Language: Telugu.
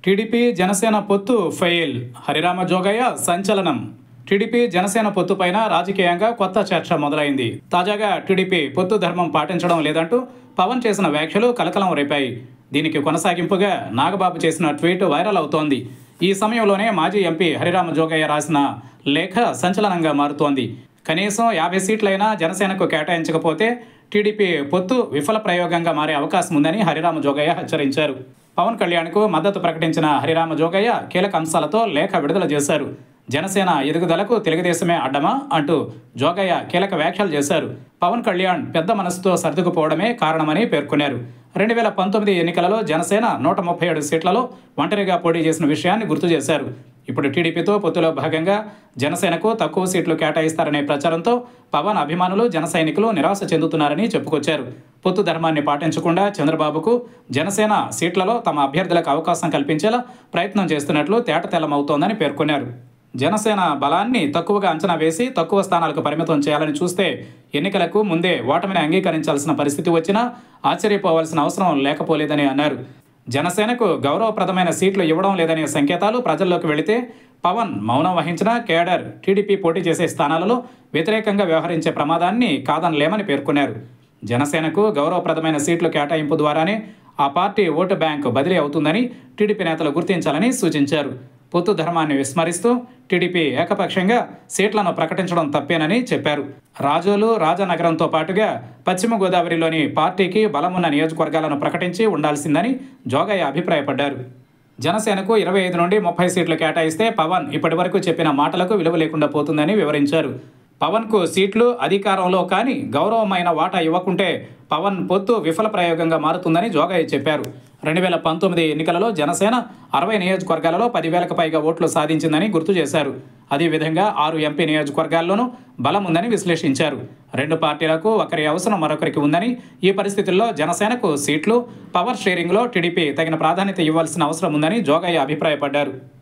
టీడీపీ జనసేన పొత్తు ఫెయిల్ హరిరామ జోగయ్య సంచలనం టీడీపీ జనసేన పొత్తుపైన రాజకీయంగా కొత్త చర్చ మొదలైంది తాజాగా టీడీపీ పొత్తు ధర్మం పాటించడం లేదంటూ పవన్ చేసిన వ్యాఖ్యలు కలకలం రేపాయి దీనికి కొనసాగింపుగా నాగబాబు చేసిన ట్వీట్ వైరల్ అవుతోంది ఈ సమయంలోనే మాజీ ఎంపీ హరిరామ జోగయ్య రాసిన లేఖ సంచలనంగా మారుతోంది కనీసం యాభై సీట్లైనా జనసేనకు కేటాయించకపోతే టీడీపీ పొత్తు విఫల ప్రయోగంగా మారే అవకాశం ఉందని హరిరామ జోగయ్య హెచ్చరించారు పవన్ కళ్యాణ్కు మద్దతు ప్రకటించిన హరిరామ జోగయ్య కీలక అంశాలతో లేఖ విడుదల చేశారు జనసేన ఎదుగుదలకు తెలుగుదేశమే అడ్డమా అంటూ జోగయ్య కీలక వ్యాఖ్యలు చేశారు పవన్ కళ్యాణ్ పెద్ద మనసుతో సర్దుకుపోవడమే కారణమని పేర్కొన్నారు రెండు వేల పంతొమ్మిది ఎన్నికలలో జనసేన నూట ముప్పై ఏడు సీట్లలో ఒంటరిగా పోటీ చేసిన విషయాన్ని గుర్తు చేశారు ఇప్పుడు టీడీపీతో పొత్తులో భాగంగా జనసేనకు తక్కువ సీట్లు కేటాయిస్తారనే ప్రచారంతో పవన్ అభిమానులు జన సైనికులు నిరాశ చెందుతున్నారని చెప్పుకొచ్చారు పొత్తు ధర్మాన్ని పాటించకుండా చంద్రబాబుకు జనసేన సీట్లలో తమ అభ్యర్థులకు అవకాశం కల్పించేలా ప్రయత్నం చేస్తున్నట్లు తేటతెల్లమవుతోందని పేర్కొన్నారు జనసేన బలాన్ని తక్కువగా అంచనా వేసి తక్కువ స్థానాలకు పరిమితం చేయాలని చూస్తే ఎన్నికలకు ముందే ఓటమిని అంగీకరించాల్సిన పరిస్థితి వచ్చినా ఆశ్చర్యపోవాల్సిన అవసరం లేకపోలేదని అన్నారు జనసేనకు గౌరవప్రదమైన సీట్లు ఇవ్వడం లేదనే సంకేతాలు ప్రజల్లోకి వెళితే పవన్ మౌనం వహించిన కేడర్ టీడీపీ పోటీ చేసే స్థానాలలో వ్యతిరేకంగా వ్యవహరించే ప్రమాదాన్ని కాదనలేమని పేర్కొన్నారు జనసేనకు గౌరవప్రదమైన సీట్లు కేటాయింపు ద్వారానే ఆ పార్టీ ఓటు బ్యాంకు బదిలీ అవుతుందని టీడీపీ నేతలు గుర్తించాలని సూచించారు పొత్తు ధర్మాన్ని విస్మరిస్తూ టీడీపీ ఏకపక్షంగా సీట్లను ప్రకటించడం తప్పేనని చెప్పారు రాజోలు రాజనగరంతో పాటుగా పశ్చిమ గోదావరిలోని పార్టీకి బలమున్న నియోజకవర్గాలను ప్రకటించి ఉండాల్సిందని జోగయ్య అభిప్రాయపడ్డారు జనసేనకు ఇరవై ఐదు నుండి ముప్పై సీట్లు కేటాయిస్తే పవన్ ఇప్పటి వరకు చెప్పిన మాటలకు విలువ లేకుండా పోతుందని వివరించారు పవన్కు సీట్లు అధికారంలో కానీ గౌరవమైన వాటా ఇవ్వకుంటే పవన్ పొత్తు విఫల ప్రయోగంగా మారుతుందని జోగయ్య చెప్పారు రెండు వేల పంతొమ్మిది ఎన్నికలలో జనసేన అరవై నియోజకవర్గాలలో పదివేలకు పైగా ఓట్లు సాధించిందని గుర్తు చేశారు అదేవిధంగా ఆరు ఎంపీ నియోజకవర్గాల్లోనూ బలం ఉందని విశ్లేషించారు రెండు పార్టీలకు ఒకరి అవసరం మరొకరికి ఉందని ఈ పరిస్థితుల్లో జనసేనకు సీట్లు పవర్ షేరింగ్లో టీడీపీ తగిన ప్రాధాన్యత ఇవ్వాల్సిన అవసరం ఉందని జోగయ్య అభిప్రాయపడ్డారు